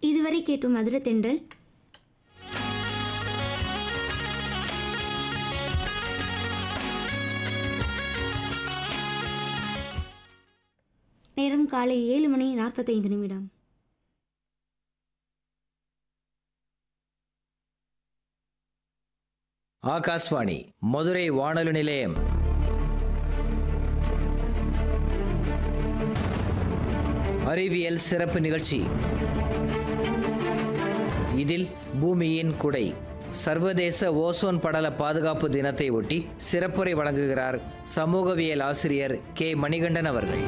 இதுவரை கேட்டும் மதுர தென்றல் நேரம் காலை ஏழு மணி நாற்பத்தைந்து நிமிடம் ஆகாஷ்வாணி மதுரை வானொலி நிலையம் அறிவியல் சிறப்பு நிகழ்ச்சி இதில் பூமியின் குடை சர்வதேச ஓசோன் படல பாதுகாப்பு தினத்தை ஒட்டி சிறப்புரை வழங்குகிறார் சமூகவியல் ஆசிரியர் கே மணிகண்டன் அவர்கள்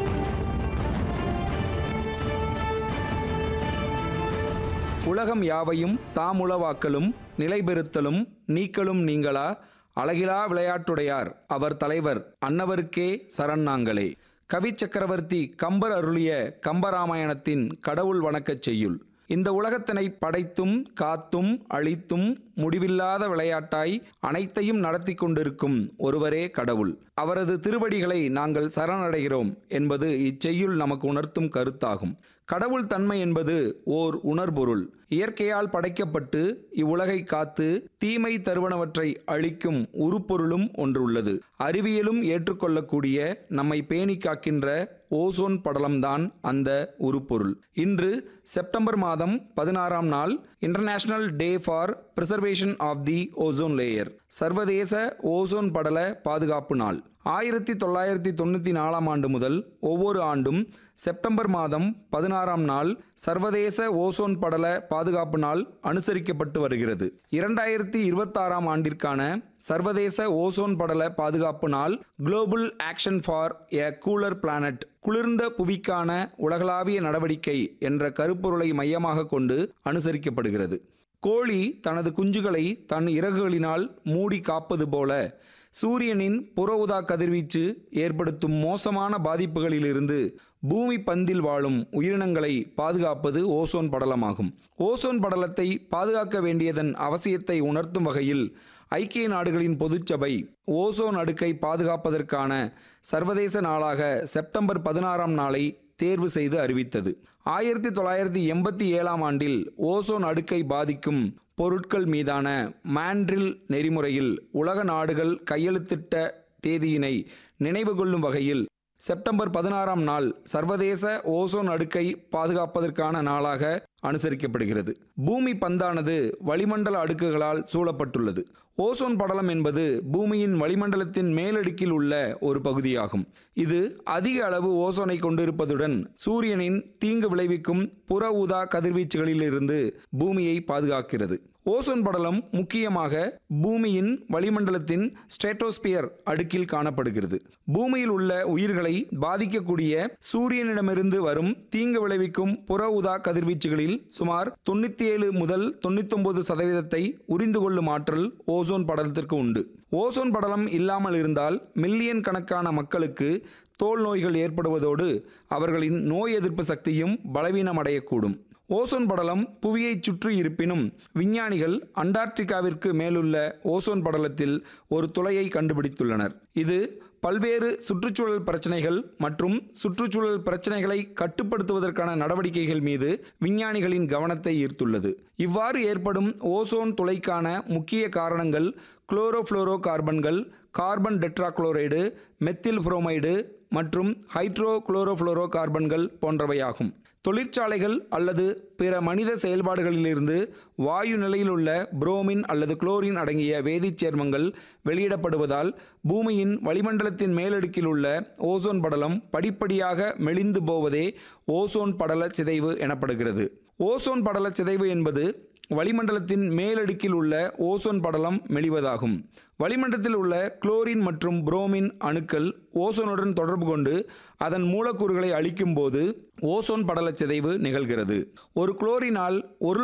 உலகம் யாவையும் தாமுளவாக்கலும் நிலைபெறுத்தலும் நீக்கலும் நீங்களா அழகிலா விளையாட்டுடையார் அவர் தலைவர் அன்னவருக்கே சரண் நாங்களே கவி சக்கரவர்த்தி கம்பர் அருளிய கம்பராமாயணத்தின் கடவுள் வணக்கச் செய்யுள் இந்த உலகத்தினை படைத்தும் காத்தும் அழித்தும் முடிவில்லாத விளையாட்டாய் அனைத்தையும் நடத்தி கொண்டிருக்கும் ஒருவரே கடவுள் அவரது திருவடிகளை நாங்கள் சரணடைகிறோம் என்பது இச்செய்யுள் நமக்கு உணர்த்தும் கருத்தாகும் கடவுள் தன்மை என்பது ஓர் உணர்பொருள் இயற்கையால் படைக்கப்பட்டு இவ்வுலகை காத்து தீமை தருவனவற்றை அழிக்கும் உருப்பொருளும் ஒன்றுள்ளது அறிவியலும் ஏற்றுக்கொள்ளக்கூடிய நம்மை பேணி காக்கின்ற ஓசோன் படலம்தான் அந்த உருப்பொருள் இன்று செப்டம்பர் மாதம் பதினாறாம் நாள் international day for preservation of the ozone layer சர்வதேச ஓசோன் படல பாதுகாப்பு நாள் ஆயிரத்தி தொள்ளாயிரத்தி தொண்ணூற்றி நாலாம் ஆண்டு முதல் ஒவ்வொரு ஆண்டும் செப்டம்பர் மாதம் பதினாறாம் நாள் சர்வதேச ஓசோன் படல பாதுகாப்பு நாள் அனுசரிக்கப்பட்டு வருகிறது இரண்டாயிரத்தி இருபத்தாறாம் ஆண்டிற்கான சர்வதேச ஓசோன் படல பாதுகாப்பு நாள் global action for a cooler planet குளிர்ந்த புவிக்கான உலகளாவிய நடவடிக்கை என்ற கருப்பொருளை மையமாக கொண்டு அனுசரிக்கப்படுகிறது கோழி தனது குஞ்சுகளை தன் இறகுகளினால் மூடி காப்பது போல சூரியனின் புற ஊதா கதிர்வீச்சு ஏற்படுத்தும் மோசமான பாதிப்புகளிலிருந்து பூமி பந்தில் வாழும் உயிரினங்களை பாதுகாப்பது ஓசோன் படலமாகும் ஓசோன் படலத்தை பாதுகாக்க வேண்டியதன் அவசியத்தை உணர்த்தும் வகையில் ஐக்கிய நாடுகளின் பொதுச்சபை ஓசோன் அடுக்கை பாதுகாப்பதற்கான சர்வதேச நாளாக செப்டம்பர் பதினாறாம் நாளை தேர்வு செய்து அறிவித்தது ஆயிரத்தி தொள்ளாயிரத்தி எண்பத்தி ஏழாம் ஆண்டில் ஓசோன் அடுக்கை பாதிக்கும் பொருட்கள் மீதான மாண்ட்ரில் நெறிமுறையில் உலக நாடுகள் கையெழுத்திட்ட தேதியினை நினைவு கொள்ளும் வகையில் செப்டம்பர் பதினாறாம் நாள் சர்வதேச ஓசோன் அடுக்கை பாதுகாப்பதற்கான நாளாக அனுசரிக்கப்படுகிறது பூமி பந்தானது வளிமண்டல அடுக்குகளால் சூழப்பட்டுள்ளது ஓசோன் படலம் என்பது பூமியின் வளிமண்டலத்தின் மேலடுக்கில் உள்ள ஒரு பகுதியாகும் இது அதிக அளவு ஓசோனை கொண்டிருப்பதுடன் சூரியனின் தீங்கு விளைவிக்கும் புற ஊதா கதிர்வீச்சுகளிலிருந்து பூமியை பாதுகாக்கிறது ஓசோன் படலம் முக்கியமாக பூமியின் வளிமண்டலத்தின் ஸ்ட்ரேட்டோஸ்பியர் அடுக்கில் காணப்படுகிறது பூமியில் உள்ள உயிர்களை பாதிக்கக்கூடிய சூரியனிடமிருந்து வரும் தீங்கு விளைவிக்கும் புற ஊதா கதிர்வீச்சுகளில் சுமார் தொண்ணூத்தி ஏழு முதல் தொண்ணூத்தொன்பது சதவீதத்தை உறிந்து கொள்ளும் ஆற்றல் ஓசோன் படலத்திற்கு உண்டு ஓசோன் படலம் இல்லாமல் இருந்தால் மில்லியன் கணக்கான மக்களுக்கு தோல் நோய்கள் ஏற்படுவதோடு அவர்களின் நோய் எதிர்ப்பு சக்தியும் பலவீனமடையக்கூடும் ஓசோன் படலம் புவியைச் சுற்றி இருப்பினும் விஞ்ஞானிகள் அண்டார்டிகாவிற்கு மேலுள்ள ஓசோன் படலத்தில் ஒரு துளையை கண்டுபிடித்துள்ளனர் இது பல்வேறு சுற்றுச்சூழல் பிரச்சனைகள் மற்றும் சுற்றுச்சூழல் பிரச்சனைகளை கட்டுப்படுத்துவதற்கான நடவடிக்கைகள் மீது விஞ்ஞானிகளின் கவனத்தை ஈர்த்துள்ளது இவ்வாறு ஏற்படும் ஓசோன் துளைக்கான முக்கிய காரணங்கள் குளோரோஃப்ளோரோ கார்பன்கள் கார்பன் டெட்ராக்ளோரைடு மெத்தில் புரோமைடு மற்றும் ஹைட்ரோ குளோரோஃப்ளோரோ கார்பன்கள் போன்றவையாகும் தொழிற்சாலைகள் அல்லது பிற மனித செயல்பாடுகளிலிருந்து வாயு நிலையில் உள்ள புரோமின் அல்லது குளோரின் அடங்கிய வேதிச் சேர்மங்கள் வெளியிடப்படுவதால் பூமியின் வளிமண்டலத்தின் மேலடுக்கில் உள்ள ஓசோன் படலம் படிப்படியாக மெலிந்து போவதே ஓசோன் படல சிதைவு எனப்படுகிறது ஓசோன் படல சிதைவு என்பது வளிமண்டலத்தின் மேலடுக்கில் உள்ள ஓசோன் படலம் மெலிவதாகும் வளிமண்டலத்தில் உள்ள குளோரின் மற்றும் புரோமின் அணுக்கள் ஓசோனுடன் தொடர்பு கொண்டு அதன் மூலக்கூறுகளை அழிக்கும் போது ஓசோன் படல சிதைவு நிகழ்கிறது ஒரு குளோரினால் ஒரு